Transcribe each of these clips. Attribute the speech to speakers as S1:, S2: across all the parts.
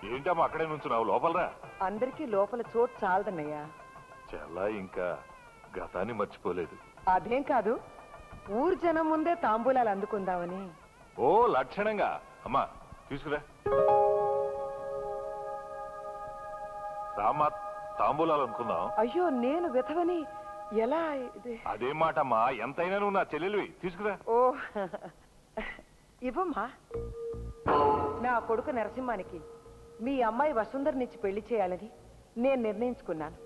S1: ఏంటమ్మా అక్కడే నుంచున్నావు లోపలరా
S2: అందరికీ లోపల చోటు చాలదన్నయ్యా
S1: చాలా ఇంకా గతాన్ని మర్చిపోలేదు
S2: అదేం కాదు ఊరు జనం ముందే తాంబూలాలు అందుకుందామని
S1: ఓ లక్షణంగా అమ్మా తీసుకురా రామా తాంబూలాలు అనుకుందాం
S2: అయ్యో నేను విధవని ఎలా ఇది
S1: అదేం మాటమ్మా ఎంతైనా నువ్వు నా చెల్లెలివి తీసుకురా
S2: ఓ ఇవ్వమ్మా నా కొడుకు నరసింహానికి మీ అమ్మాయి వసుంధరనిచ్చి పెళ్లి చేయాలని నేను నిర్ణయించుకున్నాను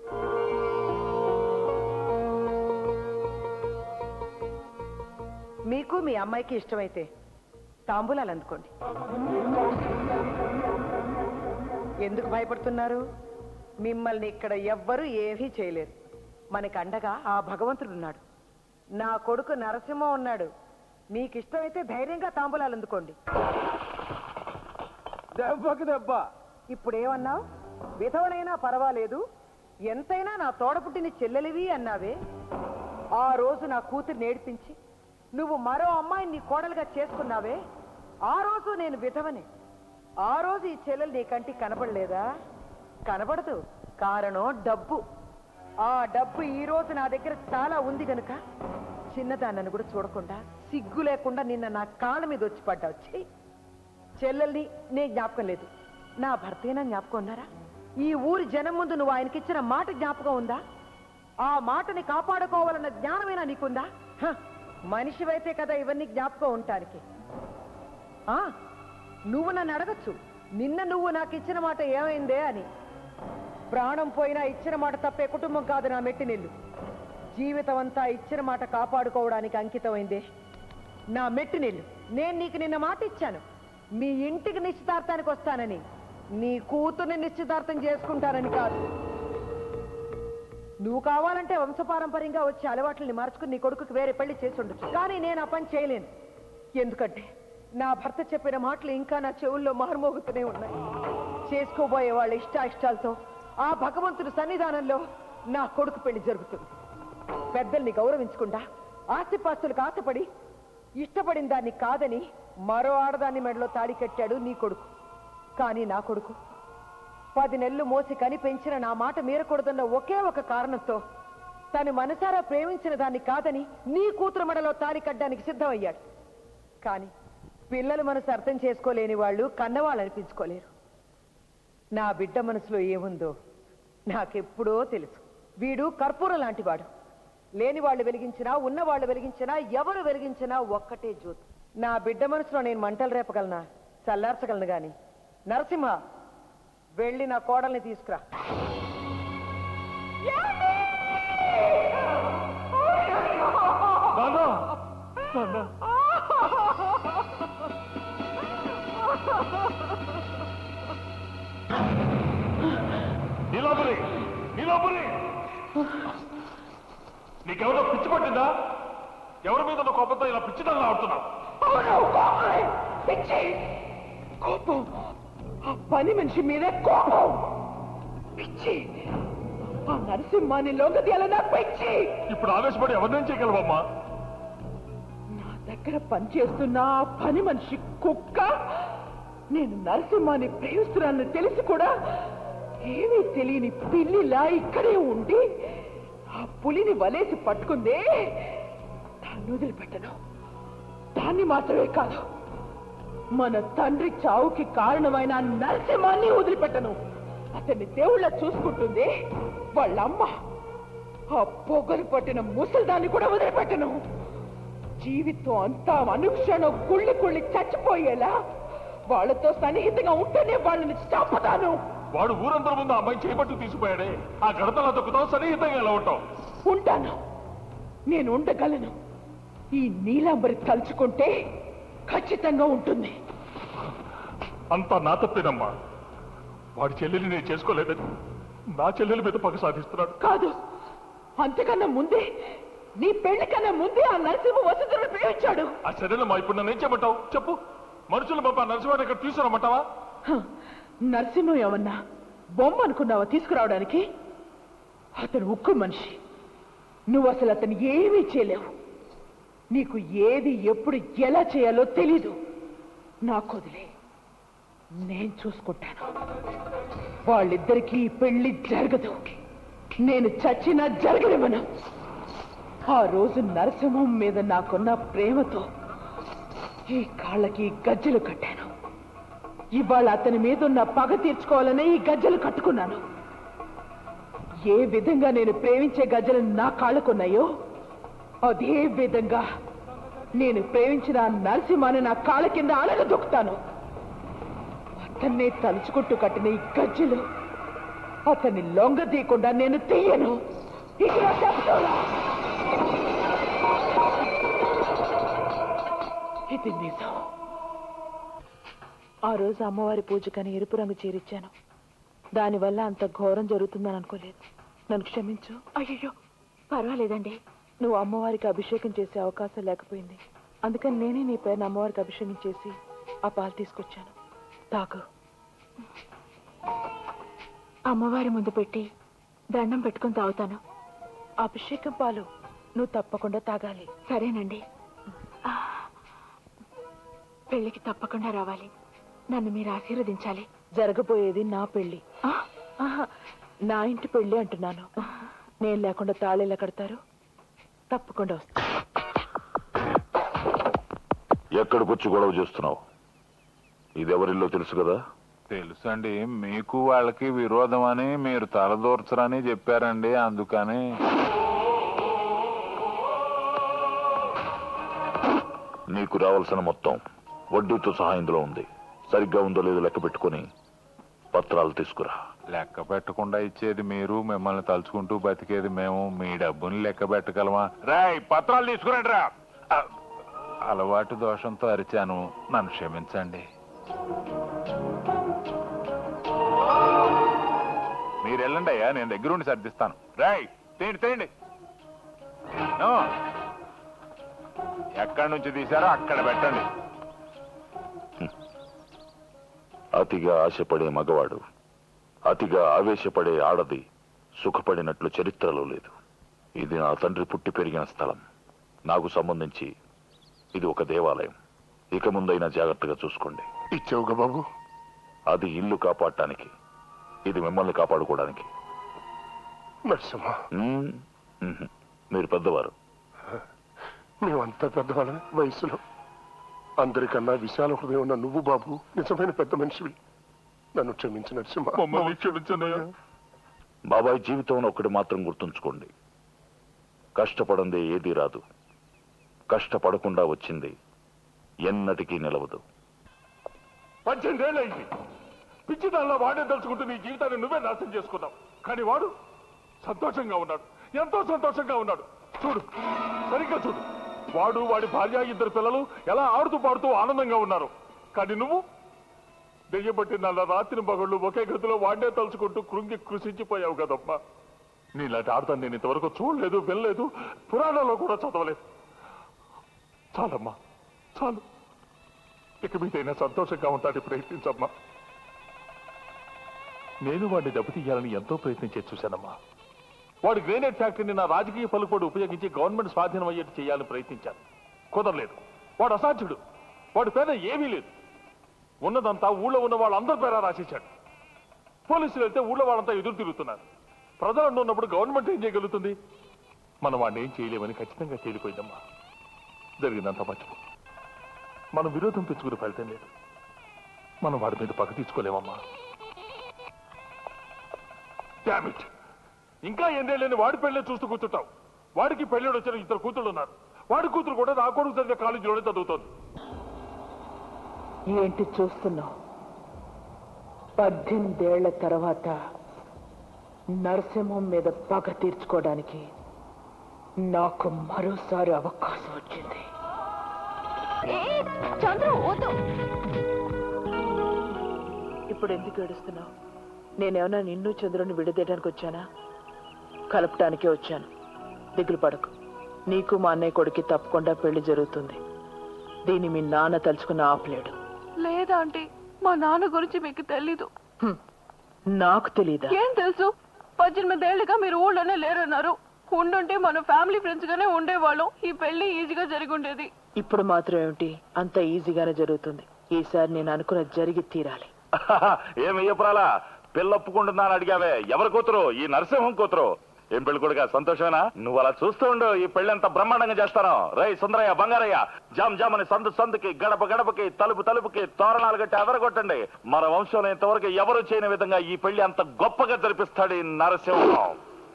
S2: మీకు మీ అమ్మాయికి ఇష్టమైతే తాంబూలాలు అందుకోండి ఎందుకు భయపడుతున్నారు మిమ్మల్ని ఇక్కడ ఎవ్వరూ ఏమీ చేయలేరు మనకి అండగా ఆ భగవంతుడు ఉన్నాడు నా కొడుకు నరసింహ ఉన్నాడు మీకు ఇష్టమైతే ధైర్యంగా తాంబూలాలు అందుకోండి
S3: దెబ్బకి దెబ్బ
S2: ఇప్పుడు ఏమన్నావు విధవనైనా పర్వాలేదు ఎంతైనా నా తోడపుట్టిన చెల్లెలివి అన్నావే ఆ రోజు నా కూతురు నేర్పించి నువ్వు మరో అమ్మాయిని నీ కోడలుగా చేసుకున్నావే ఆ రోజు నేను విధవనే ఆ రోజు ఈ చెల్లెలు నీ కంటికి కనపడలేదా కనపడదు కారణం డబ్బు ఆ డబ్బు ఈ రోజు నా దగ్గర చాలా ఉంది గనుక చిన్నదాన్నను కూడా చూడకుండా సిగ్గు లేకుండా నిన్న నా కాళ్ళ మీద వచ్చి పడ్డావు ఛీ! చెల్లెల్ని నే జ్ఞాపకం లేదు నా భర్తేనా జ్ఞాపకం ఉన్నారా ఈ ఊరి జనం ముందు నువ్వు ఆయనకిచ్చిన మాట జ్ఞాపకం ఉందా ఆ మాటని కాపాడుకోవాలన్న జ్ఞానమేనా నీకుందా హ, మనిషివైతే కదా ఇవన్నీ జ్ఞాపకం ఉంటానికి ఆ, నువ్వు నన్ను అడగచ్చు నిన్న నువ్వు నాకు ఇచ్చిన మాట ఏమైందే అని ప్రాణం పోయినా ఇచ్చిన మాట తప్పే కుటుంబం కాదు నా మెట్టినిల్లు జీవితం అంతా ఇచ్చిన మాట కాపాడుకోవడానికి అంకితమైందే నా మెట్టినిల్లు నేను నీకు నిన్న మాట ఇచ్చాను మీ ఇంటికి నిశ్చితార్థానికి వస్తానని నీ కూతుర్ని నిశ్చితార్థం చేసుకుంటానని కాదు నువ్వు కావాలంటే వంశపారంపర్యంగా వచ్చే అలవాట్లని మార్చుకుని నీ కొడుకుకి వేరే పెళ్లి చేసి ఉండొచ్చు కానీ నేను ఆ పని చేయలేను ఎందుకంటే నా భర్త చెప్పిన మాటలు ఇంకా నా చెవుల్లో మారుమోగుతూనే ఉన్నాయి చేసుకోబోయే వాళ్ళ ఇష్టాయిష్టాలతో ఆ భగవంతుడి సన్నిధానంలో నా కొడుకు పెళ్లి జరుగుతుంది పెద్దల్ని గౌరవించకుండా ఆస్తిపాస్తులకు ఆశపడి ఇష్టపడిన దాన్ని కాదని మరో ఆడదాన్ని మెడలో తాడి కట్టాడు నీ కొడుకు కానీ నా కొడుకు పది నెలలు మోసి కని పెంచిన నా మాట మీరకూడదన్న ఒకే ఒక కారణంతో తను మనసారా ప్రేమించిన దాన్ని కాదని నీ కూతురు మెడలో తాడి కట్టడానికి సిద్ధమయ్యాడు కానీ పిల్లల మనసు అర్థం చేసుకోలేని వాళ్ళు కన్నవాళ్ళు అనిపించుకోలేరు నా బిడ్డ మనసులో ఏముందో నాకెప్పుడో తెలుసు వీడు కర్పూరం లాంటివాడు లేని వాళ్ళు వెలిగించినా ఉన్న వాళ్ళు వెలిగించినా ఎవరు వెలిగించినా ఒక్కటే జ్యోతి నా బిడ్డ మనసులో నేను మంటలు రేపగలనా చల్లార్చగలను గాని నరసింహ వెళ్ళి నా కోడల్ని తీసుకురా
S1: నాన్నా! నాన్నా! నీలాంబరి నీలాంబరి నీకెవరో పిచ్చి పట్టిందా ఎవరి మీద ఉన్న కోపంతో ఇలా పిచ్చిదంగా ఆడుతున్నావు
S2: పిచ్చి కోపం ఆ పని మనిషి మీద కోపం పిచ్చి ఆ నరసింహాన్ని లోకదీయాలన్నా పిచ్చి
S1: ఇప్పుడు ఆవేశపడి ఎవరినేం చేయగలవమ్మా
S2: నా దగ్గర పనిచేస్తున్న ఆ పని మనిషి కుక్క నేను నరసింహాన్ని ప్రేమిస్తున్నానని తెలిసి కూడా ఏమీ తెలియని పిల్లిలా ఇక్కడే ఉండి ఆ పులిని వలేసి పట్టుకుందే దాన్ని వదిలిపెట్టను దాన్ని మాత్రమే కాదు మన తండ్రి చావుకి కారణమైన ఆ నరసింహాన్ని వదిలిపెట్టను అతన్ని దేవుళ్ళ చూసుకుంటుంది వాళ్ళమ్మ ఆ పొగరు పట్టిన ముసల్దాన్ని కూడా వదిలిపెట్టను జీవితం అంతా అనుక్షణం కుళ్ళి కుళ్ళి చచ్చిపోయేలా వాళ్ళతో సన్నిహితంగా ఉంటేనే వాళ్ళని చంపుతాను
S1: వాడు ఊరందరి ముందు ఆ అమ్మాయి చేపట్టు తీసుకుపోయాడే ఆ గడతలా తొక్కుతావు సన్నిహితంగా ఎలా ఉంటావు
S2: ఉంటాను నేను ఉండగలను ఈ నీలాంబరి తలుచుకుంటే ఖచ్చితంగా ఉంటుంది
S1: అంతా నా తప్పేనమ్మా వాడి చెల్లెల్ని నేను చేసుకోలేదని నా చెల్లెల మీద పగ సాధిస్తున్నాడు
S2: కాదు అంతకన్నా ముందే నీ పెళ్లి కన్నా ముందే ఆ నరసింహ వసుధులను ప్రేమించాడు
S1: ఆ సరేనమ్మా ఇప్పుడు నన్ను ఏం చేయమంటావు చెప్పు మనుషులు బాబా నరసింహాన్ని ఇక్కడ తీసుకురమ్మంటావా
S2: హ, నరసింహం ఏమన్నా బొమ్మ అనుకున్నావా తీసుకురావడానికి అతను ఉక్కు మనిషి నువ్వు అసలు అతను ఏమీ చేయలేవు నీకు ఏది ఎప్పుడు ఎలా చేయాలో తెలీదు నాకు వదిలే నేను చూసుకుంటాను వాళ్ళిద్దరికీ ఈ పెళ్లి జరగదు నేను చచ్చినా జరగనివ్వను ఆ రోజు నరసింహం మీద నాకున్న ప్రేమతో ఈ కాళ్ళకి గజ్జెలు కట్టాను ఇవాళ అతని మీద ఉన్న పగ తీర్చుకోవాలనే ఈ గజ్జెలు కట్టుకున్నాను ఏ విధంగా నేను ప్రేమించే గజ్జలు నా కాళ్ళకున్నాయో అదే విధంగా నేను ప్రేమించిన ఆ నరసింహాన్ని నా కాళ్ళ కింద అలగ దొక్కుతాను అతన్నే తలుచుకుంటూ కట్టిన ఈ గజ్జలు అతన్ని లొంగ తీయకుండా నేను తీయను ఇక్కడ చెప్తున్నా. ఇది నిజం ఆ రోజు అమ్మవారి పూజకని ఎరుపు రంగు చీరిచ్చాను దానివల్ల అంత ఘోరం జరుగుతుందని అనుకోలేదు నన్ను క్షమించు అయ్యో పర్వాలేదండి నువ్వు అమ్మవారికి అభిషేకం చేసే అవకాశం లేకపోయింది అందుకని నేనే నీ పేరున అమ్మవారికి అభిషేకం చేసి ఆ పాలు తీసుకొచ్చాను తాగు
S3: అమ్మవారి ముందు పెట్టి దండం పెట్టుకుని తాగుతాను
S2: అభిషేకం పాలు నువ్వు తప్పకుండా తాగాలి
S3: సరేనండి ఆ, పెళ్ళికి తప్పకుండా రావాలి నన్ను మీరు ఆశీర్వదించాలి
S2: జరగబోయేది నా పెళ్లి
S3: ఆ,
S2: ఆహా, నా ఇంటి పెళ్లి అంటున్నాను నేను లేకుండా తాళేలా కడతారు తప్పకుండా వస్తా
S4: ఎక్కడికొచ్చి గొడవ చేస్తున్నావు ఇదెవరిల్లో తెలుసు కదా
S5: తెలుసండి మీకు వాళ్ళకి విరోధం అని మీరు తలదూర్చరని చెప్పారండి అందుకని
S4: నీకు రావాల్సిన మొత్తం వడ్డీతో సహా ఇందులో ఉంది సరిగ్గా ఉందో లేదో లెక్క పెట్టుకొని పత్రాలు తీసుకురా
S5: లెక్క పెట్టకుండా ఇచ్చేది మీరు మిమ్మల్ని తలుచుకుంటూ బతికేది మేము మీ డబ్బుని లెక్క పెట్టగలమా రాయ్ పత్రాలు తీసుకురండి రా ఆ, అలవాటు దోషంతో అరిచాను నన్ను క్షమించండి మీరు వెళ్ళండి అయ్యా నేను దగ్గరుండి సర్దిస్తాను రాయ్ తేండి తేండి నో. ఎక్కడి నుంచి తీశారో అక్కడ పెట్టండి
S4: అతిగా ఆశపడే మగవాడు అతిగా ఆవేశపడే ఆడది సుఖపడినట్లు చరిత్రలో లేదు ఇది నా తండ్రి పుట్టి పెరిగిన స్థలం నాకు సంబంధించి ఇది ఒక దేవాలయం ఇక ముందైనా జాగ్రత్తగా చూసుకోండి
S1: ఇచ్చావుగా బాబు
S4: అది ఇల్లు కాపాడటానికి ఇది మిమ్మల్ని కాపాడుకోవడానికి
S1: నరసింహ
S4: మ్మ్. మ్మ్. మీరు పెద్దవారు
S1: మేమంతా పెద్దవాళ్ళ వయసులో అందరికన్నా విశాల హృదయం ఉన్న నువ్వు బాబు నిజమైన పెద్ద మనిషివి నన్ను క్షమించి నరసింహ మమ్మల్ని క్షమించనయ్యా
S4: బాబాయ్ జీవితంలో ఒకటి మాత్రం గుర్తుంచుకోండి కష్టపడందే ఏదీ రాదు కష్టపడకుండా వచ్చింది ఎన్నటికీ నిలవదు
S1: పద్దెనిమిదేళ్ళు అయింది పిచ్చి దానిలో వాడే తలుచుకుంటూ నీ జీవితాన్ని నువ్వే నాశనం చేసుకున్నావు కానీ వాడు సంతోషంగా ఉన్నాడు ఎంతో సంతోషంగా ఉన్నాడు చూడు సరిగ్గా చూడు వాడు వాడి భార్య ఇద్దరు పిల్లలు ఎలా ఆడుతూ పాడుతూ ఆనందంగా ఉన్నారు కానీ నువ్వు దెయ్యబట్టి నల్ల రాత్రి పగళ్ళు ఒకే గదిలో వాడే తలుచుకుంటూ కృంగి కృషించిపోయావు కదమ్మా నీలాంటి ఆడతాను నేను ఇంతవరకు చూడలేదు వినలేదు పురాణంలో కూడా చదవలేదు చాలమ్మా చాలు ఇక మీదైనా సంతోషంగా ఉంటాడు ప్రయత్నించమ్మా నేను వాడిని దెబ్బతీయాలని ఎంతో ప్రయత్నించే చూశానమ్మా వాడి గ్రేనైట్ ఫ్యాక్టరీని నా రాజకీయ పలుకుబడి ఉపయోగించి గవర్నమెంట్ స్వాధీనం అయ్యేట్టు చేయాలని ప్రయత్నించాను కుదరలేదు వాడు అసాధ్యుడు వాడి పేద ఏమీ లేదు ఉన్నదంతా ఊళ్ళో ఉన్న వాళ్ళందరి పేర రాసేశాడు పోలీసులు వెళ్తే ఊళ్ళో వాళ్ళంతా ఎదురు తిరుగుతున్నారు ప్రజలు ఉన్నప్పుడు గవర్నమెంట్ ఏం చేయగలుగుతుంది మనం వాడిని ఏం చేయలేమని ఖచ్చితంగా తేలిపోయిందమ్మా జరిగిందంతా మర్చిపో మనం విరోధం తెచ్చుకునే ఫలితం లేదు మనం వాడి మీద పగ తీసుకోలేమమ్మా Damn it. ఇంకా ఎన్నేళ్ళని వాడి పెళ్ళే చూస్తూ కూర్చుంటావు వాడికి పెళ్ళిడు వచ్చిన ఇద్దరు కూతుళ్ళు ఉన్నారు వాడి కూతురు కూడా నా కొడుకు చదివే కాలేజీలోనే చదువుతోంది
S2: ఏంటి చూస్తున్నావు పద్దెనిమిదేళ్ల తర్వాత నరసింహం మీద పగ తీర్చుకోవడానికి నాకు మరోసారి అవకాశం వచ్చింది
S3: చంద్రు వద్దు
S2: ఇప్పుడు ఎందుకు ఏడుస్తున్నావు నేనేమన్నా నిన్ను చంద్రుని విడదీయడానికి వచ్చానా కలపటానికే వచ్చాను దిగులు పడకు నీకు మా అన్నయ్య కొడుకి తప్పకుండా పెళ్లి జరుగుతుంది దీన్ని మీ నాన్న తలుచుకున్న ఆపలేడు
S3: లేదా ఆంటీ మా నాన్న గురించి మీకు తెలీదు
S2: హ్మ్. నాకు తెలీదా
S3: ఏం తెలుసు పద్దెనిమిదేళ్లుగా మీరు ఊళ్ళోనే లేరన్నారు ఉండుంటే మన ఫ్యామిలీ ఫ్రెండ్స్ గానే ఉండేవాళ్ళం ఈ పెళ్లి ఈజీగా జరిగి ఉండేది
S2: ఇప్పుడు మాత్రం ఏమిటి అంత ఈజీగానే జరుగుతుంది ఈసారి నేను అనుకున్నది జరిగి తీరాలి
S4: ఏమి అయ్యపురాలా పిల్ల ఒప్పుకుంటుందని అడిగావే ఎవరి కూతురు ఈ నరసింహం కూతురు ఏం పెళ్లి కొడుక సంతోషమేనా నువ్వు అలా చూస్తూ ఉండు ఈ పెళ్లి ఎంత బ్రహ్మాండంగా చేస్తాను రై సుందరయ్య బంగారయ్య జామ్ జామ్ అని సందు సందుకి గడప గడపకి తలుపు తలుపుకి తోరణాలు కట్టి అదరగొట్టండి మన వంశంలో ఇంతవరకు ఎవరు చేయని విధంగా ఈ పెళ్లి అంత గొప్పగా జరిపిస్తాడు ఈ నరసింహం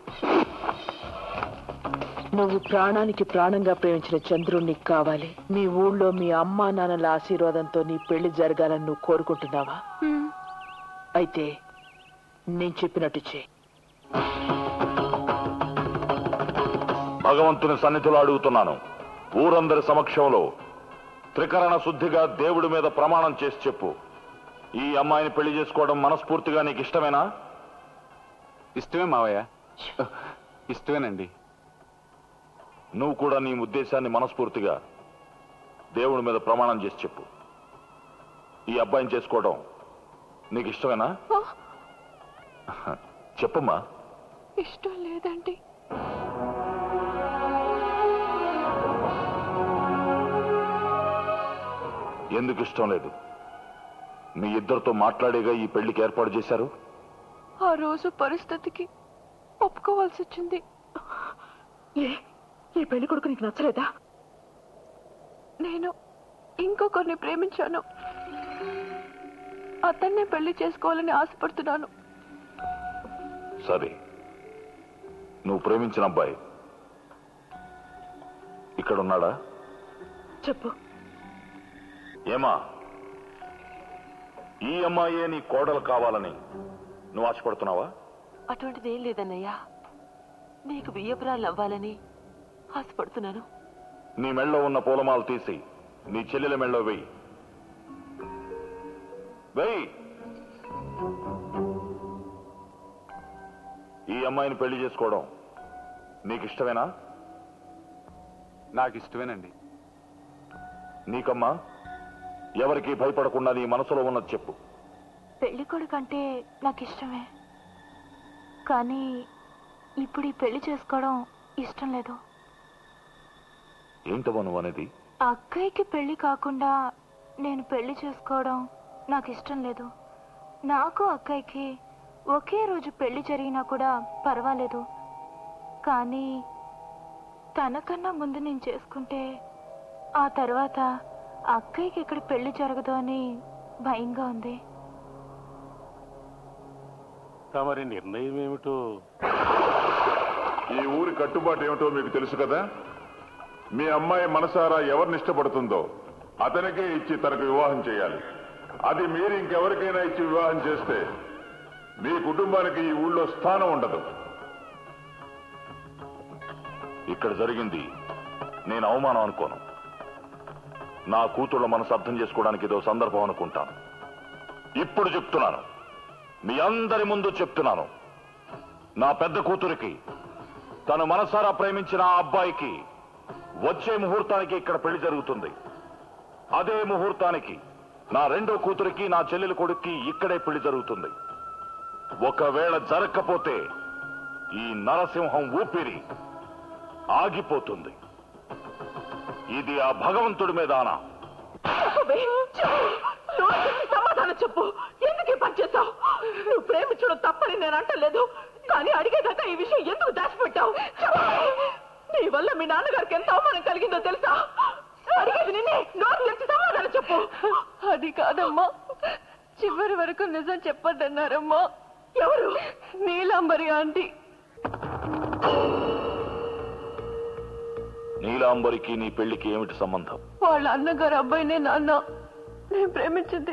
S6: నువ్వు ప్రాణానికి ప్రాణంగా ప్రేమించిన చంద్రుడు నీకు కావాలి మీ ఊళ్ళో మీ అమ్మా నాన్నల ఆశీర్వాదంతో నీ పెళ్లి జరగాలని నువ్వు కోరుకుంటున్నావా
S3: హ్మ్.
S6: అయితే నేను చెప్పినట్టు చేయి
S4: భగవంతుని సన్నిధిలో అడుగుతున్నాను ఊరందరి సమక్షంలో త్రికరణ శుద్ధిగా దేవుడి మీద ప్రమాణం చేసి చెప్పు ఈ అమ్మాయిని పెళ్లి చేసుకోవడం మనస్ఫూర్తిగా నీకు ఇష్టమేనా
S7: ఇష్టమే మావయ్య ఇష్టమేనండి
S4: నువ్వు కూడా నీ ఉద్దేశాన్ని మనస్ఫూర్తిగా దేవుడి మీద ప్రమాణం చేసి చెప్పు ఈ అబ్బాయిని చేసుకోవడం నీకు ఇష్టమేనా
S3: ఆ,
S4: చెప్పమ్మా
S3: ఇష్టం లేదండి
S4: ఎందుకు ఇష్టం లేదు మీ ఇద్దరితో మాట్లాడేగా ఈ పెళ్లికి ఏర్పాటు చేశారు
S3: ఆ రోజు పరిస్థితికి ఒప్పుకోవాల్సి వచ్చింది
S6: ఏ ఈ పెళ్లి కొడుకు నీకు నచ్చలేదా
S3: నేను ఇంకొకరిని ప్రేమించాను అతన్నే పెళ్లి చేసుకోవాలని ఆశపడుతున్నాను
S4: సరే నువ్వు ప్రేమించిన అబ్బాయి ఇక్కడ ఉన్నాడా
S6: చెప్పు
S4: ఏమా ఈ అమ్మాయే నీ కోడలు కావాలని నువ్వు ఆశపడుతున్నావా
S8: అటువంటిది ఏం లేదన్నయ్యా నీకు బియ్యపురాలు అవ్వాలని ఆశపడుతున్నాను
S4: నీ మెళ్ళో ఉన్న పూలమాలు తీసి నీ చెల్లెల మెళ్ళో వెయ్యి వెయ్యి ఈ అమ్మాయిని పెళ్లి చేసుకోవడం నీకు ఇష్టమేనా
S7: నాకు ఇష్టమేనండి
S4: నీకమ్మా ఎవరికి భయపడకుండా నీ మనసులో ఉన్నది చెప్పు
S9: పెళ్లి కొడుకంటే నాకు ఇష్టమే కానీ ఇప్పుడు ఈ పెళ్లి చేసుకోవడం ఇష్టం లేదు
S4: ఏంటమ్మా నువ్వు అనేది
S9: అక్కయ్యకి పెళ్లి కాకుండా నేను పెళ్లి చేసుకోవడం నాకు ఇష్టం లేదు నాకు అక్కయ్యకి ఒకే రోజు పెళ్లి జరిగినా కూడా పర్వాలేదు కానీ తనకన్నా ముందు నేను చేసుకుంటే ఆ తర్వాత అక్కయ్యకి ఇక్కడ పెళ్లి జరగదు అని భయంగా ఉంది
S1: తమరి నిర్ణయం ఏమిటో
S10: ఈ ఊరి కట్టుబాటు ఏమిటో మీకు తెలుసు కదా మీ అమ్మాయి మనసారా ఎవరిని ఇష్టపడుతుందో అతనికే ఇచ్చి తనకు వివాహం చేయాలి అది మీరు ఇంకెవరికైనా ఇచ్చి వివాహం చేస్తే మీ కుటుంబానికి ఈ ఊళ్ళో స్థానం ఉండదు
S4: ఇక్కడ జరిగింది నేను అవమానం అనుకోను నా కూతుళ్ళ మనసు అర్థం చేసుకోవడానికి ఇదో సందర్భం అనుకుంటాను ఇప్పుడు చెప్తున్నాను మీ అందరి ముందు చెప్తున్నాను నా పెద్ద కూతురికి తను మనసారా ప్రేమించిన ఆ అబ్బాయికి వచ్చే ముహూర్తానికి ఇక్కడ పెళ్లి జరుగుతుంది అదే ముహూర్తానికి నా రెండో కూతురికి నా చెల్లెలి కొడుక్కి ఇక్కడే పెళ్లి జరుగుతుంది ఒకవేళ జరగకపోతే ఈ నరసింహం ఊపిరి ఆగిపోతుంది ఇది ఆ భగవంతుడి మీద ఆనా
S6: అబ్బే, చెప్పు. నువ్వు అసలు సమాధానం చెప్పు ఎందుకు ఈ పని చేశావు నువ్వు ప్రేమించడం తప్పని నేను అంటలేదు కానీ అడిగేదాకా ఈ విషయం ఎందుకు దాచిపెట్టావు చెప్పు. నీ వల్ల మీ నాన్నగారికి ఎంత అవమానం కలిగిందో తెలుసా అడిగేది నిన్నే నోరు తెరిచి సమాధానం చెప్పు
S3: అది కాదమ్మా చివరి వరకు నిజం చెప్పొద్దన్నారమ్మా
S6: ఎవరు
S3: నీలాంబరి ఆంటీ
S4: నీలాంబరికి నీ పెళ్లికి ఏమిటి సంబంధం
S3: వాళ్ళ అన్నగారు అబ్బాయినే నాన్న నేను ప్రేమించింది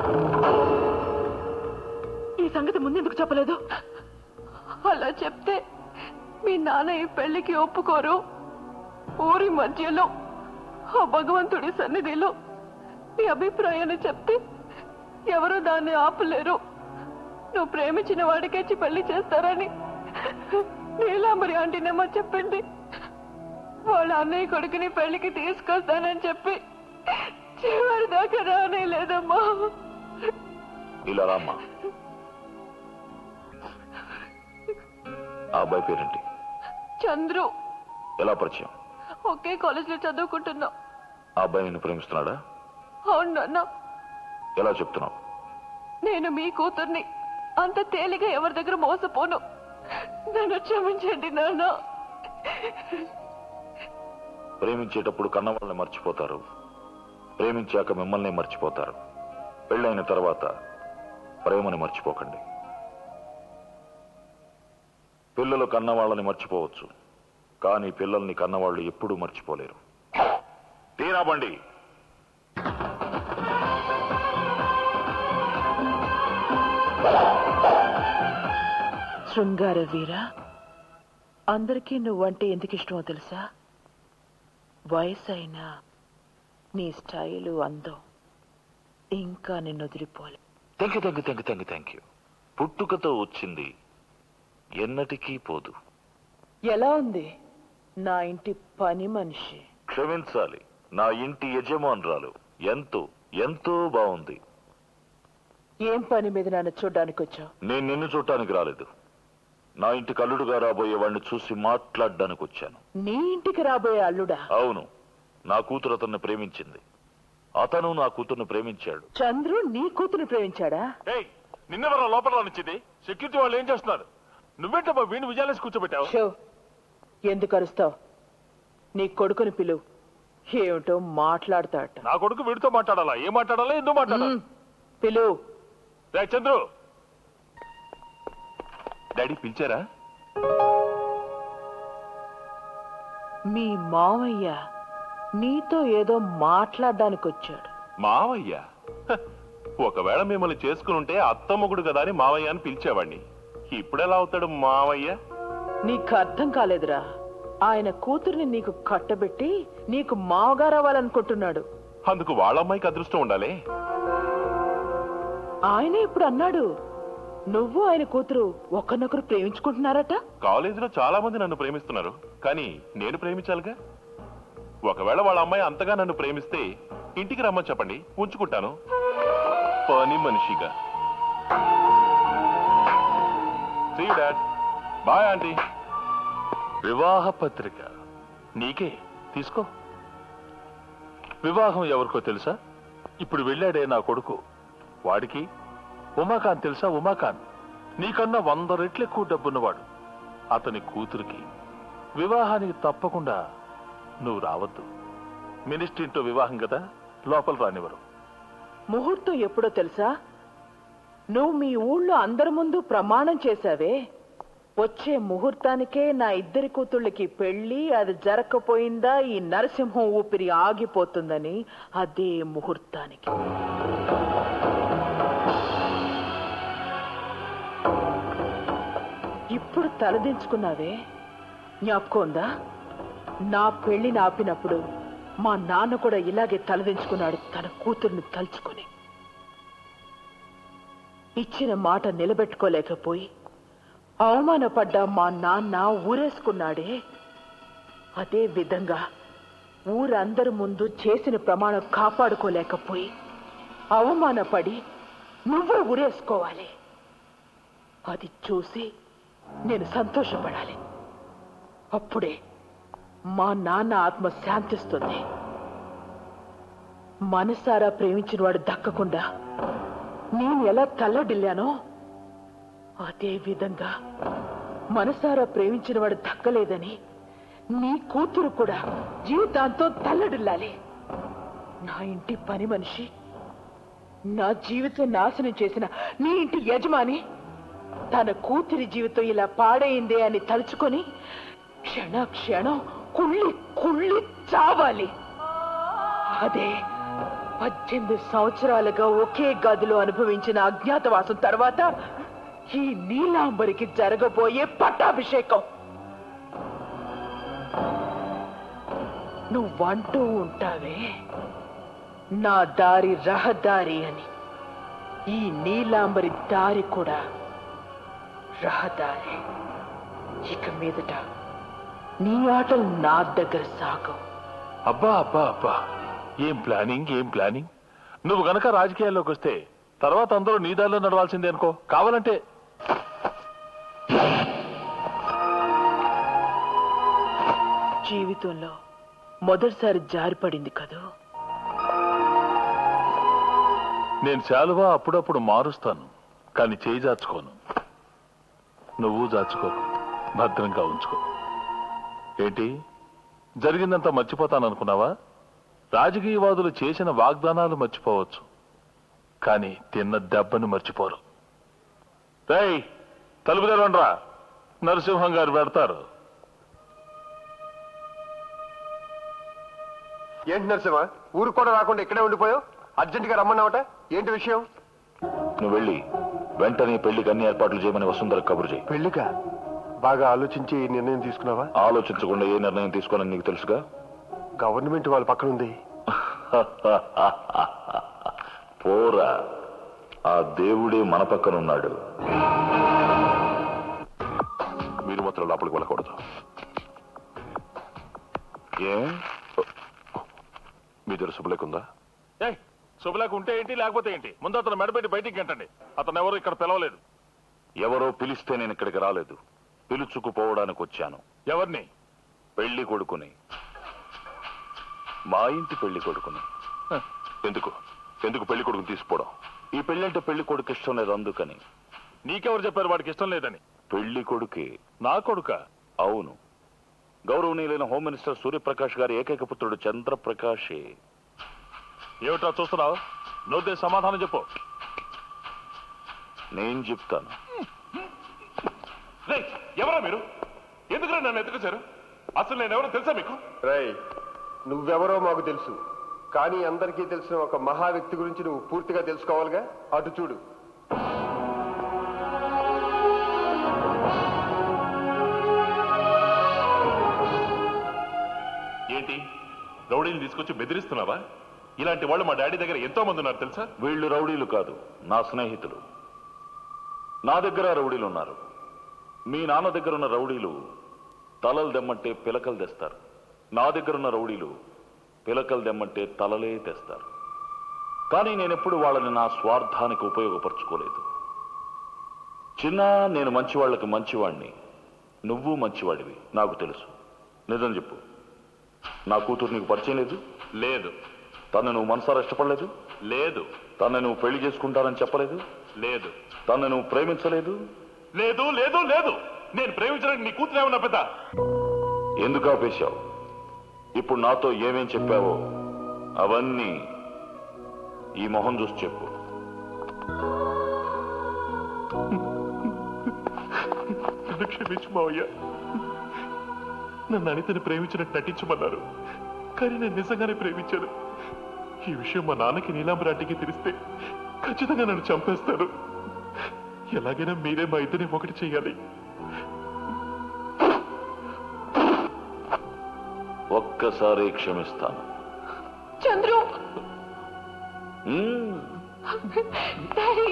S6: ఈ సంగతి ముందెందుకు చెప్పలేదు
S3: అలా చెప్తే మీ నాన్న ఈ పెళ్లికి ఒప్పుకోరు ఊరి మధ్యలో ఆ భగవంతుడి సన్నిధిలో నీ అభిప్రాయాన్ని చెప్తే ఎవరు దాన్ని ఆపలేరు నువ్వు ప్రేమించిన వాడికేచి పెళ్లి చేస్తారని నీలాంబరి ఆంటీనేమో చెప్పింది వాళ్ళ అన్నయ్య కొడుకుని పెళ్లికి తీసుకొస్తానని చెప్పి చివరి దాకా రానే లేదమ్మా
S4: ఇలా రామ్మా ఆ అబ్బాయి పేరేంటి
S3: చంద్రు
S4: ఎలా పరిచయం
S3: ఒకే కాలేజీలో చదువుకుంటున్నా
S4: ఆ అబ్బాయి నిన్ను ప్రేమిస్తున్నాడా
S3: అవును నాన్న
S4: ఎలా చెప్తున్నావు
S3: నేను మీ కూతుర్ని అంత తేలిగా ఎవరి దగ్గర మోసపోను నన్ను క్షమించండి నాన్న
S4: ప్రేమించేటప్పుడు కన్నవాళ్ళని మర్చిపోతారు ప్రేమించాక మిమ్మల్ని మర్చిపోతారు పెళ్ళైన తర్వాత ప్రేమని మర్చిపోకండి పిల్లలు కన్నవాళ్ళని మర్చిపోవచ్చు కానీ పిల్లల్ని కన్నవాళ్ళు ఎప్పుడూ మర్చిపోలేరు తీరా బండి
S6: శృంగార వీర అందరికీ నువ్వంటే ఎందుకు ఇష్టమో తెలుసా వయసు అయినా నీ స్టైలు అందం ఇంకా నిన్ను వదిలిపోలే
S4: thank you thank you thank you thank you thank you పుట్టుకతో వచ్చింది ఎన్నటికీ పోదు
S6: ఎలా ఉంది నా ఇంటి పని మనిషి
S4: క్షమించాలి నా ఇంటి యజమానురాలు ఎంతో ఎంతో బాగుంది
S6: ఏం పని మీద నన్ను చూడ్డానికి వచ్చావు
S4: నేను నిన్ను చూడటానికి రాలేదు నా ఇంటి కల్లుడుగా రాబోయే వాడిని చూసి మాట్లాడడానికి వచ్చాను
S6: నీ ఇంటికి రాబోయే అల్లుడా
S4: అవును నా కూతురు అతన్ని ప్రేమించింది అతను నా కూతుర్ని ప్రేమించాడు
S6: చంద్రు నీ కూతురు ప్రేమించాడా
S1: ఏయ్ నిన్నెవరా లోపల రానిచ్చింది సెక్యూరిటీ వాళ్ళు ఏం చేస్తున్నారు నువ్వేంటమ్మా వీణు విజయాలేసి కూర్చోబెట్టావు
S6: షో ఎందుకు అరుస్తావు నీ కొడుకుని పిలు ఏమిటో మాట్లాడతాట
S1: నా కొడుకు వీడితో మాట్లాడాలా ఏం మాట్లాడాలా ఎందుకు మాట్లాడాలి
S6: పిలు
S1: రే చంద్రు
S5: డాడీ పిలిచారా
S6: మీ మావయ్య నీతో ఏదో మాట్లాడడానికి వచ్చాడు
S5: మావయ్య హ, ఒకవేళ మిమ్మల్ని చేసుకుని ఉంటే అత్తమ్మగుడు కదా అని మావయ్య అని పిలిచేవాడిని ఇప్పుడెలా అవుతాడు మావయ్య
S6: నీకు అర్థం కాలేదురా ఆయన కూతుర్ని నీకు కట్టబెట్టి నీకు మావగారు అవ్వాలనుకుంటున్నాడు
S5: అందుకు వాళ్ళ అమ్మాయికి అదృష్టం ఉండాలి
S6: ఆయనే ఇప్పుడు అన్నాడు నువ్వు ఆయన కూతురు ఒకరినొకరు ప్రేమించుకుంటున్నారట
S5: కాలేజీలో చాలా మంది నన్ను ప్రేమిస్తున్నారు కానీ నేను ప్రేమించాలిగా ఒకవేళ వాళ్ళ అమ్మాయి అంతగా నన్ను ప్రేమిస్తే ఇంటికి రమ్మని చెప్పండి ఉంచుకుంటాను పని మనిషిగా సీ డాడ్ బాయ్ ఆంటీ వివాహ పత్రిక నీకే తీసుకో వివాహం ఎవరికో తెలుసా ఇప్పుడు వెళ్ళాడే నా కొడుకు వాడికి ఉమాకాంత్ తెలుసా ఉమాకాంత్ నీకన్నా వంద రెట్లు ఎక్కువ డబ్బున్నవాడు అతని కూతురికి వివాహానికి తప్పకుండా నువ్వు రావద్దు మినిస్ట్రీతో వివాహం కదా లోపల రానివ్వరు
S6: ముహూర్తం ఎప్పుడో తెలుసా నువ్వు మీ ఊళ్ళో అందరి ముందు ప్రమాణం చేశావే వచ్చే ముహూర్తానికే నా ఇద్దరి కూతుళ్ళకి పెళ్లి అది జరగకపోయిందా ఈ నరసింహం ఊపిరి ఆగిపోతుందని అదే ముహూర్తానికి ఇప్పుడు తలదించుకున్నావే జ్ఞాపకం ఉందా నా పెళ్లిని ఆపినప్పుడు మా నాన్న కూడా ఇలాగే తలదించుకున్నాడు తన కూతుర్ని తలుచుకొని ఇచ్చిన మాట నిలబెట్టుకోలేకపోయి అవమానపడ్డ మా నాన్న ఊరేసుకున్నాడే అదే విధంగా ఊరందరి ముందు చేసిన ప్రమాణం కాపాడుకోలేకపోయి అవమానపడి నువ్వే ఊరేసుకోవాలి అది చూసి నేను సంతోషపడాలి అప్పుడే మా నాన్న ఆత్మ శాంతిస్తుంది మనసారా ప్రేమించిన వాడు దక్కకుండా నేను ఎలా తల్లడిల్లానో అదే విధంగా మనసారా ప్రేమించిన వాడు దక్కలేదని నీ కూతురు కూడా జీవితాంతో తల్లడిల్లాలి నా ఇంటి పని మనిషి నా జీవితం నాశనం చేసిన నీ ఇంటి యజమాని తన కూతురి జీవితం ఇలా పాడైందే అని తలుచుకొని క్షణ క్షణం కుళ్ళి కుళ్ళి చావాలి అదే పద్దెనిమిది సంవత్సరాలుగా ఒకే గదిలో అనుభవించిన అజ్ఞాతవాసం తర్వాత ఈ నీలాంబరికి జరగబోయే పట్టాభిషేకం నువ్వంటూ ఉంటావే నా దారి రహదారి అని ఈ నీలాంబరి దారి కూడా రహదారి ఇక మీదట నీ ఆటలు నా దగ్గర సాగవు
S5: అబ్బా అబ్బా అబ్బా ఏం ప్లానింగ్ ఏం ప్లానింగ్ నువ్వు గనక రాజకీయాల్లోకి వస్తే తర్వాత అందరూ నీ దారిలో నడవాల్సిందే అనుకో కావాలంటే
S6: జీవితంలో మొదటిసారి జారిపడింది కదూ
S1: నేను శాలువా అప్పుడప్పుడు మారుస్తాను కానీ చేయి జాచుకోను నువ్వు జాచుకోకు భద్రంగా ఉంచుకో ఏంటి జరిగిందంతా మర్చిపోతాననుకున్నావా రాజకీయవాదులు చేసిన వాగ్దానాలు మర్చిపోవచ్చు కానీ తిన్న దెబ్బను మర్చిపోరు రేయ్ తలుపు తెరవండ్రా నరసింహం గారు పెడతారు
S11: ఏంటి నరసింహ ఊరు కూడా రాకుండా ఇక్కడే ఉండిపోయావు అర్జెంట్ గా రమ్మన్నావట ఏంటి విషయం
S4: నువ్వు వెళ్ళి వెంటనే పెళ్లికి అన్ని ఏర్పాట్లు చేయమని వసుంధర కబురు చేయి
S11: పెళ్లిక బాగా ఆలోచించి ఈ నిర్ణయం తీసుకున్నావా
S4: ఆలోచించకుండా ఏ నిర్ణయం తీసుకోనని నీకు తెలుసుగా
S11: గవర్నమెంట్ వాళ్ళ పక్కన ఉంది
S4: పోరా ఆ దేవుడే మన పక్కన ఉన్నాడు మీరు మాత్రం లోపలికి వెళ్ళకూడదు ఏ మీ దగ్గర శుభలేకుందా
S1: ఏయ్ శుభలేక ఉంటే ఏంటి లేకపోతే ఏంటి ముందు అతను మెడబెట్టి బయటికి గంటండి అతను ఎవరు ఇక్కడ పిలవలేదు
S4: ఎవరో పిలిస్తే నేను ఇక్కడికి రాలేదు పిలుచుకుపోవడానికి వచ్చాను
S1: ఎవరిని
S4: పెళ్లి కొడుకుని మా ఇంటి పెళ్లి కొడుకుని హ, ఎందుకు ఎందుకు పెళ్లి కొడుకుని తీసుకోవడం ఈ పెళ్లి అంటే పెళ్లి కొడుకు ఇష్టం లేదు అందుకని
S1: నీకెవరు చెప్పారు వాడికి ఇష్టం లేదని
S4: పెళ్లి కొడుకే
S1: నా కొడుక
S4: అవును గౌరవనీయులైన హోమ్ మినిస్టర్ సూర్యప్రకాష్ గారి ఏకైక పుత్రుడు చంద్రప్రకాషే
S1: ఏమిటా చూస్తున్నావు నోతే సమాధానం చెప్పు
S4: నేను చెప్తాను
S1: రేయ్, ఎవరా మీరు ఎందుకు నన్ను ఎత్తుకొచ్చారు అసలు నేను ఎవరో తెలుసా మీకు
S11: రై నువ్వెవరో మాకు తెలుసు కానీ అందరికీ తెలిసిన ఒక మహా వ్యక్తి గురించి నువ్వు పూర్తిగా తెలుసుకోవాలిగా అటు చూడు
S1: ఏంటి రౌడీని తీసుకొచ్చి బెదిరిస్తున్నావా ఇలాంటి వాళ్ళు మా డాడీ దగ్గర ఎంతో మంది ఉన్నారు తెలుసా
S4: వీళ్ళు రౌడీలు కాదు నా స్నేహితులు నా దగ్గర రౌడీలు ఉన్నారు మీ నాన్న దగ్గర ఉన్న రౌడీలు తలలు దెమ్మంటే పిలకలు తెస్తారు నా దగ్గర ఉన్న రౌడీలు పిలకలు దెమ్మంటే తలలే తెస్తారు కానీ నేనెప్పుడు వాళ్ళని నా స్వార్థానికి ఉపయోగపరచుకోలేదు చిన్న నేను మంచివాళ్ళకి మంచివాణ్ణి నువ్వు మంచివాడివి నాకు తెలుసు నిజం చెప్పు నా కూతురు నీకు పరిచయం లేదు
S1: లేదు
S4: తను నువ్వు మనసారా ఇష్టపడలేదు
S1: లేదు
S4: తను నువ్వు పెళ్లి చేసుకుంటానని చెప్పలేదు
S1: లేదు
S4: తను నువ్వు ప్రేమించలేదు
S1: లేదు లేదు లేదు నేను ప్రేమించడానికి నీ కూతురు ఏమన్నా పెద్ద
S4: ఎందుకు ఆపేశావు ఇప్పుడు నాతో ఏమేం చెప్పావో అవన్నీ ఈ మొహం చూసి చెప్పు
S1: నన్ను క్షమించు మావయ్య నన్ను అనితని ప్రేమించినట్టు నటించమన్నారు కానీ నేను నిజంగానే ప్రేమించాను ఈ విషయం మా నాన్నకి నీలాంబరాటికి తెలిస్తే ఖచ్చితంగా నన్ను చంపేస్తారు ఎలాగైనా మీరే మా ఇద్దరిని ఒకటి చేయాలి
S4: ఒక్కసారి క్షమిస్తాను
S3: చంద్రు
S4: మ్మ్.
S3: డాడీ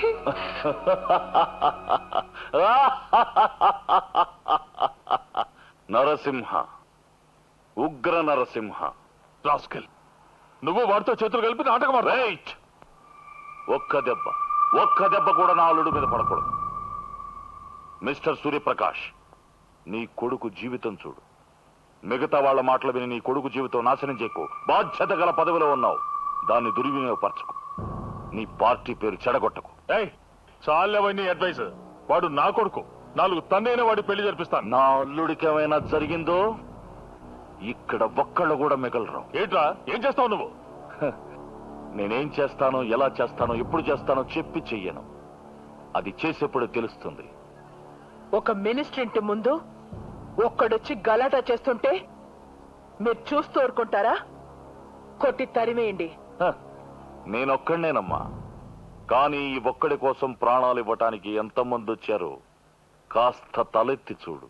S4: నరసింహ ఉగ్ర నరసింహ
S1: రాస్కెల్ నువ్వు వాడితో చేతులు కలిపి నాటకం ఆడు.
S4: రైట్ ఒక్క దెబ్బ ఒక్క దెబ్బ కూడా నా అల్లుడు మీద పడకూడదు మిస్టర్ సూర్యప్రకాష్ నీ కొడుకు జీవితం చూడు మిగతా వాళ్ళ మాటలు విని నీ కొడుకు జీవితం నాశనం చేయకు బాధ్యత గల పదవిలో ఉన్నావు దాన్ని దుర్వినియోగపరచుకు నీ పార్టీ పేరు చెడగొట్టకు
S1: ఏయ్ చాలవన్నీ అడ్వైస్ వాడు నా కొడుకు నాలుగు తండ్రైన వాడి పెళ్లి జరిపిస్తాను
S4: నా అల్లుడికి ఏమైనా జరిగిందో ఇక్కడ ఒక్కళ్ళు కూడా మిగలరు
S1: ఏంట్రా ఏం చేస్తావు నువ్వు
S4: హ, నేనేం చేస్తానో ఎలా చేస్తానో ఎప్పుడు చేస్తానో చెప్పి చెయ్యను అది చేసేప్పుడు తెలుస్తుంది
S6: ఒక మినిస్టర్ ఇంటి ముందు ఒక్కడొచ్చి గలాటా చేస్తుంటే మీరు చూస్తూ ఊరుకుంటారా కొట్టి తరిమేయండి
S4: హ, నేనొక్కడినేనమ్మా కానీ ఈ ఒక్కడి కోసం ప్రాణాలు ఇవ్వటానికి ఎంతమంది వచ్చారో కాస్త తలెత్తి చూడు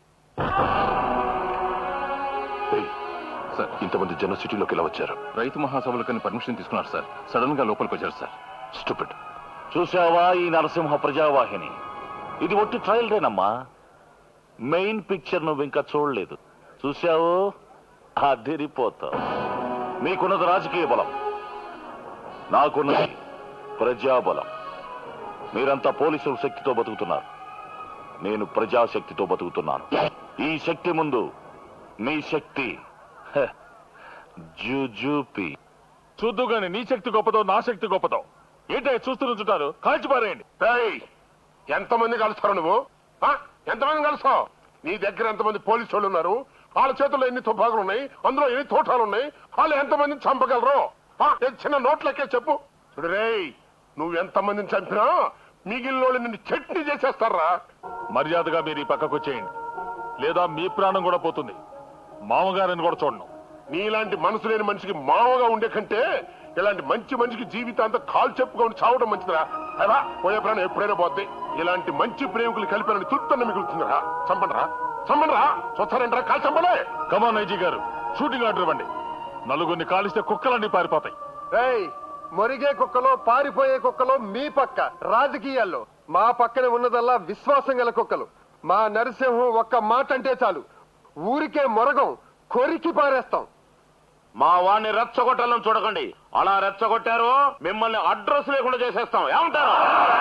S7: సార్
S4: ఇంతమంది జన సిటీలోకి ఇలా వచ్చారు
S7: రైతు మహాసభలకని పర్మిషన్ తీసుకున్నారు సార్ సడన్ గా లోపలికి వచ్చారు సార్
S4: స్టూపిడ్ చూసావా ఈ నరసింహ ప్రజావాహిని ఇది ఒట్టి ట్రయల్ రేనమ్మా మెయిన్ పిక్చర్ నువ్వు ఇంకా చూడలేదు చూసావు అదిరిపోతావు మీకున్నది రాజకీయ బలం నాకున్నది ప్రజాబలం మీరంతా పోలీసుల శక్తితో బతుకుతున్నారు నేను ప్రజాశక్తితో బతుకుతున్నాను ఈ శక్తి ముందు మీ శక్తి హ, జుజుపి
S1: చూద్దు గాని నీ శక్తి గొప్పదో నా శక్తి గొప్పదో ఏంటో చూస్తూ నుంచుంటారు కాల్చి పారేయండి
S12: ఏయ్, ఎంతమంది కలుస్తారు నువ్వు ఆ? ఎంతమంది కలుస్తావు నీ దగ్గర ఎంతమంది పోలీసు వాళ్ళు ఉన్నారు వాళ్ళ చేతుల్లో ఎన్ని తుపాకులు ఉన్నాయి అందులో ఎన్ని తోటాలు ఉన్నాయి వాళ్ళు ఎంతమందిని చంపగలరు ఆ? ఏ చిన్న నోట్లకే చెప్పు చూడు రేయ్ నువ్వు ఎంతమందిని చంపినా మిగిలిన వాళ్ళు నిన్ను చట్నీ చేసేస్తారా
S1: మర్యాదగా మీరు ఈ పక్కకు వచ్చేయండి లేదా మీ ప్రాణం కూడా పోతుంది మామగారిని కూడా చూడను
S12: నీలాంటి మనసు లేని మనిషికి మామగా ఉండే కంటే ఇలాంటి మంచి మనిషికి జీవితాంతం కాలు చెప్పుకొని చావడం మంచిదిరా అలా పోయే ప్రాణం ఎప్పుడైనా పోద్ది ఇలాంటి మంచి ప్రేమికులు కలిపినని తుత్తన్న మిగులుతుందిరా చంపండిరా చంపండిరా చూస్తారంటారా కాలు చంపలే
S1: కమాన్ ఐజీ గారు షూటింగ్ ఆర్డర్ ఇవ్వండి నలుగురిని కాలిస్తే కుక్కలన్నీ పారిపోతాయి
S11: రేయ్ మొరిగే కుక్కలో పారిపోయే కుక్కలో మీ పక్క రాజకీయాల్లో మా పక్కనే ఉన్నదల్లా విశ్వాసం గల కుక్కలు మా నరసింహం ఒక్క మాట అంటే చాలు ఊరికే మొరగం కొరికి పారేస్తాం
S13: మా వాడిని రెచ్చగొట్టాలని చూడకండి అలా రెచ్చగొట్టారు మిమ్మల్ని అడ్రస్ లేకుండా చేసేస్తాం ఏమంటారు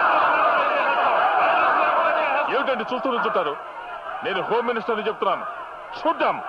S1: ఏమిటండి చూస్తూ నుంచుంటారు నేను హోమ్ మినిస్టర్ని చెప్తున్నాను చూద్దాం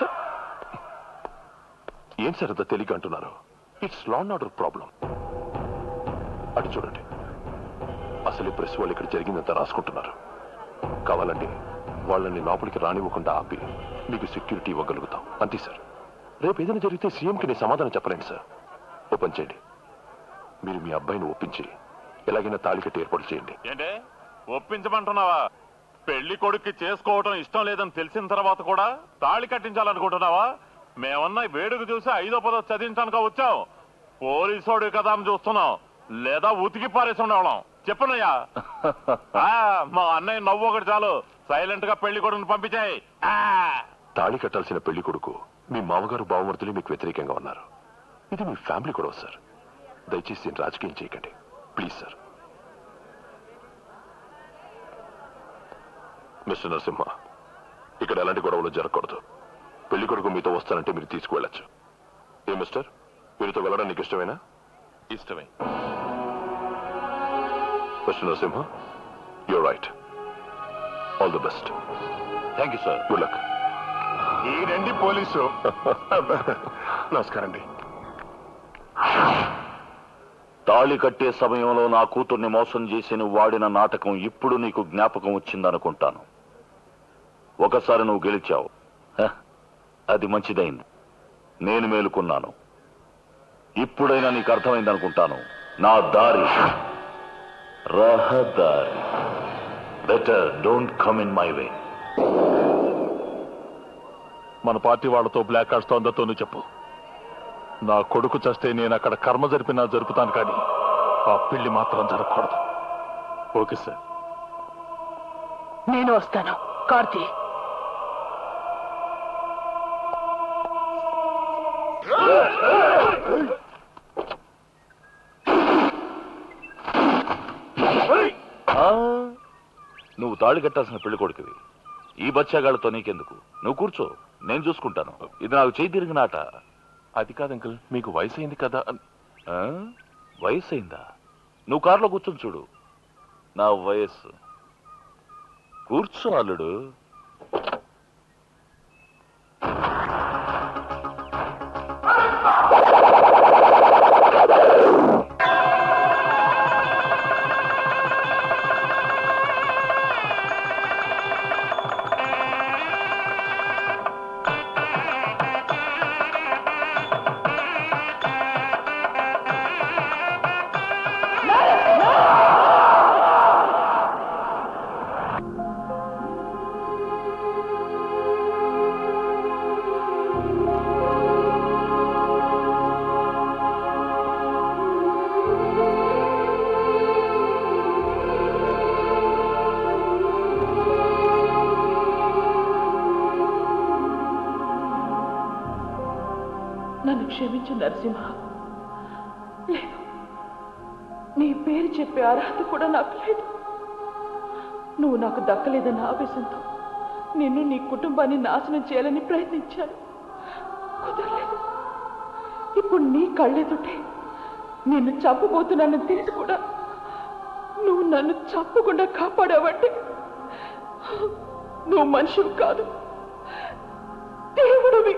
S4: ఏం సార్ అంత తెలియక అంటున్నారు it's law and order problem అటు చూడండి అసలు ప్రెస్ వాళ్ళు ఇక్కడ జరిగిందంతా రాసుకుంటున్నారు కావాలంటే వాళ్ళని లోపలికి రానివ్వకుండా ఆపి మీకు సెక్యూరిటీ ఇవ్వగలుగుతాం అంతే సార్ రేపు ఏదైనా జరిగితే సీఎంకి నేను సమాధానం చెప్పలేండి సార్ ఓపెన్ చేయండి మీరు మీ అబ్బాయిని ఒప్పించి ఎలాగైనా తాళి కట్టి ఏర్పాటు చేయండి
S1: ఏంటే ఒప్పించమంటున్నావా పెళ్లి కొడుక్కి చేసుకోవటం ఇష్టం లేదని తెలిసిన తర్వాత కూడా తాళి కట్టించాలనుకుంటున్నావా మేమన్నా వేడుక చూసి ఐదో పదో చదివించడానికి వచ్చాం పోలీసోడు కదా అని చూస్తున్నాం లేదా ఉతికి పారేసి ఉండేవాళ్ళం చెప్పనయ్యా ఆ, మా అన్నయ్య నవ్వు ఒకటి చాలు సైలెంట్ గా పెళ్లి కొడుకుని పంపించాయి
S4: తాళి కట్టాల్సిన పెళ్లి కొడుకు మీ మామగారు బావమర్తులు మీకు వ్యతిరేకంగా ఉన్నారు ఇది మీ ఫ్యామిలీ గొడవ సార్ దయచేసి దీన్ని రాజకీయం చేయకండి ప్లీజ్ సార్ మిస్టర్ నరసింహ ఇక్కడ ఎలాంటి గొడవలు జరగకూడదు పెళ్లి కొడుకు మీతో వస్తానంటే మీరు తీసుకువెళ్ళచ్చు ఏ మిస్టర్ మీరుతో వెళ్ళడం నీకు ఇష్టమేనా
S1: ఇష్టమే
S4: mister Narasimha you're right all the best
S1: thank you sir
S4: good luck
S12: ఈ రండి పోలీసు నమస్కారం అండి
S4: తాళి కట్టే సమయంలో నా కూతుర్ని మోసం చేసి నువ్వు వాడిన నాటకం ఇప్పుడు నీకు జ్ఞాపకం వచ్చిందనుకుంటాను ఒకసారి నువ్వు గెలిచావు హ, అది మంచిదైంది నేను మేలుకున్నాను ఇప్పుడైనా నీకు అర్థమైందనుకుంటాను నా దారి రహదారి better don't come in my way
S1: మన పార్టీ వాళ్ళతో బ్లాక్ కార్డ్స్ తో అందరితోనూ చెప్పు నా కొడుకు చస్తే నేను అక్కడ కర్మ జరిపినా జరుపుతాను కానీ ఆ పెళ్లి మాత్రం జరగకూడదు ఓకే సార్
S6: నేను వస్తాను కార్తీ
S4: ఆ, నువ్వు తాళి కట్టాల్సిన పెళ్లి కొడుకువి ఈ బచ్చాగాళ్ళతో నీకెందుకు నువ్వు కూర్చో నేను చూసుకుంటాను ఇది నాకు చేయి తిరిగిన ఆట
S7: అది కాదు అంకుల్ మీకు వయసు అయింది కదా అన్-
S4: ఆ? వయసు అయిందా నువ్వు కారులో కూర్చొని చూడు నా వయస్సు కూర్చో అల్లుడు
S6: నన్ను క్షమించు నరసింహ లేదు నీ పేరు చెప్పే అర్హత కూడా నాకు లేదు నువ్వు నాకు దక్కలేదన్న ఆవేశంతో నిన్ను నీ కుటుంబాన్ని నాశనం చేయాలని ప్రయత్నించాను కుదరలేదు ఇప్పుడు నీ కళ్ళెదుటే నిన్ను చంపబోతున్నానని తెలిసి కూడా నువ్వు నన్ను చంపకుండా కాపాడావంటే నువ్వు మనిషివి కాదు దేవుడివి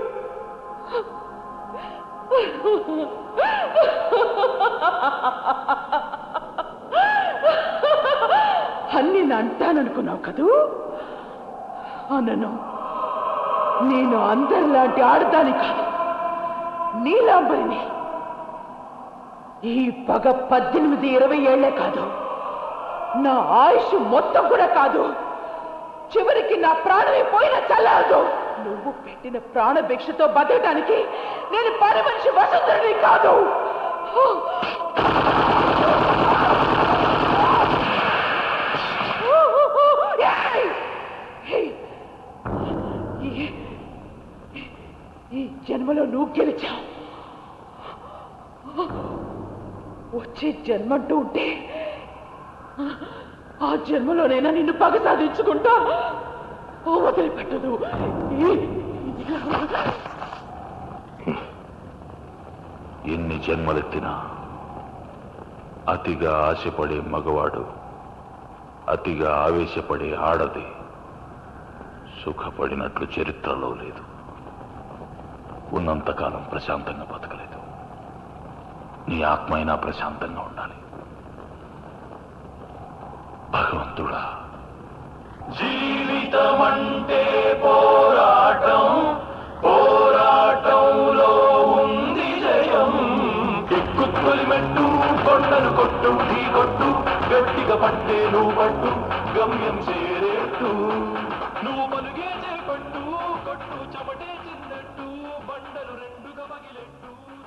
S6: నేను అంటాననుకున్నావు కదూ అనను నేను అందరిలాంటి ఆడదాని కాదు నీలాంబరిని ఈ పగ పద్దెనిమిది ఇరవై ఏళ్లే కాదు నా ఆయుష్ మొత్తం కూడా కాదు చివరికి నా ప్రాణమే పోయినా చల్లారదు నువ్వు పెట్టిన ప్రాణభిక్షతో బతకడానికి నేను పని మనిషి వసుంధరిని కాదు ఏయ్! ఏయ్! ఈ- ఈ జన్మలో నువ్వు గెలిచావు వచ్చే జన్మంటూ ఉంటే ఆ జన్మలోనైనా నిన్ను పగ సాధించుకుంటా వదిలిపెట్టదు ఈ-
S4: ఎన్ని జన్మలెత్తినా అతిగా ఆశపడే మగవాడు అతిగా ఆవేశపడే ఆడది సుఖపడినట్లు చరిత్రలో లేదు ఉన్నంతకాలం ప్రశాంతంగా బతకలేదు నీ ఆత్మ అయినా ప్రశాంతంగా ఉండాలి భగవంతుడా
S14: జీవితమంటే పోరాటం పోరాటంలో ఉంది జయం ఎక్కు తొలిమెట్టు కొండను కొట్టు ఢీ కొట్టు గట్టిగా పట్టే నువ్వు పట్టు గమ్యం చేరేట్టు నువ్వు పలుగే చేపట్టు కొట్టు చెమటే చిన్నట్టు బండలు రెండుగా పగిలెట్టు